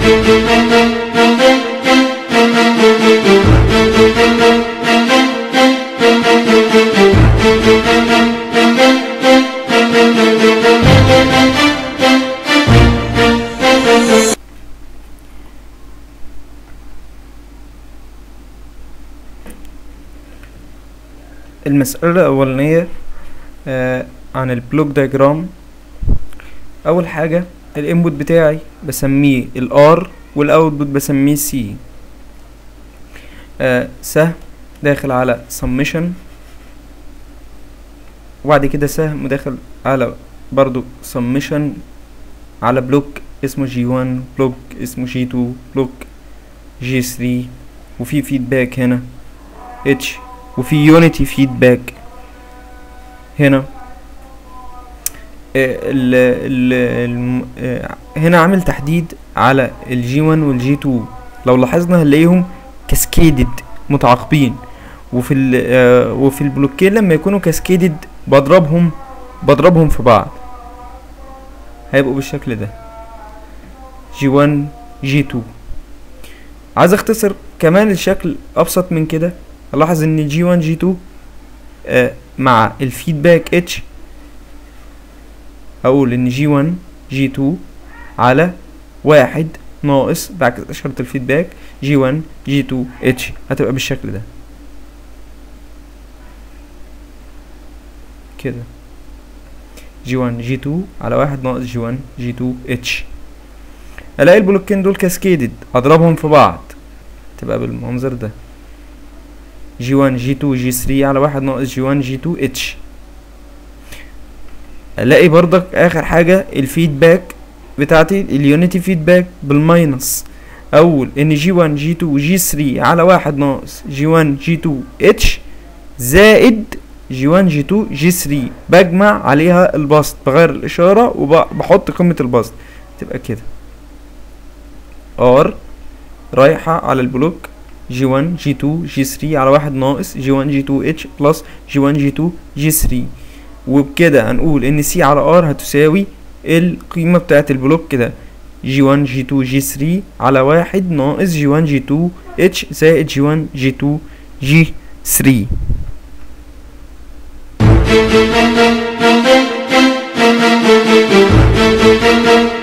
المسألة الأولانية آه عن البلوك دايجرام أول حاجة الانبوت بتاعي بسميه الار والاوتبوت بسميه سي آه سهم داخل على summation وبعد كده سهم داخل على برضو summation على بلوك اسمه جي 1 بلوك اسمه جي 2 بلوك جي 3 وفي فيدباك هنا اتش وفي يونيتي فيدباك هنا ال ال ال هنا عامل تحديد على الجي 1 والجي 2 لو لاحظنا هنلاقيهم كاسكيدد متعاقبين وفي ال وفي البلوكين لما يكونوا كاسكيدد بضربهم بضربهم في بعض هيبقوا بالشكل ده جي 1 جي 2 عايز اختصر كمان الشكل ابسط من كده الاحظ ان جي 1 جي 2 آه مع الفيدباك اتش اقول ان جي 1 جي 2 على واحد ناقص بعكس اشارة الفيدباك جي 1 جي 2 اتش هتبقى بالشكل ده كده جي 1 جي 2 على واحد ناقص جي 1 جي 2 اتش الاقي البلوكين دول كاسكيدد اضربهم في بعض تبقى بالمنظر ده جي 1 جي 2 جي 3 على واحد ناقص جي 1 جي 2 اتش الاقي برضك اخر حاجة الفيدباك بتاعتي اليونيتي فيدباك بالماينس اول ان جي 1 جي 2 جي 3 على واحد ناقص جي 1 جي 2 اتش زائد جي 1 جي 2 جي 3 بجمع عليها البسط بغير الاشارة وبحط قيمة البسط تبقى كده ار رايحة على البلوك جي 1 جي 2 جي 3 على واحد ناقص جي 1 جي 2 اتش بلس جي 1 جي 2 جي 3 وبكده هنقول ان سي على ار هتساوي القيمة بتاعت البلوك كده جي 1 جي 2 جي 3 على واحد ناقص جي 1 جي 2 اتش زائد جي 1 جي 2 جي 3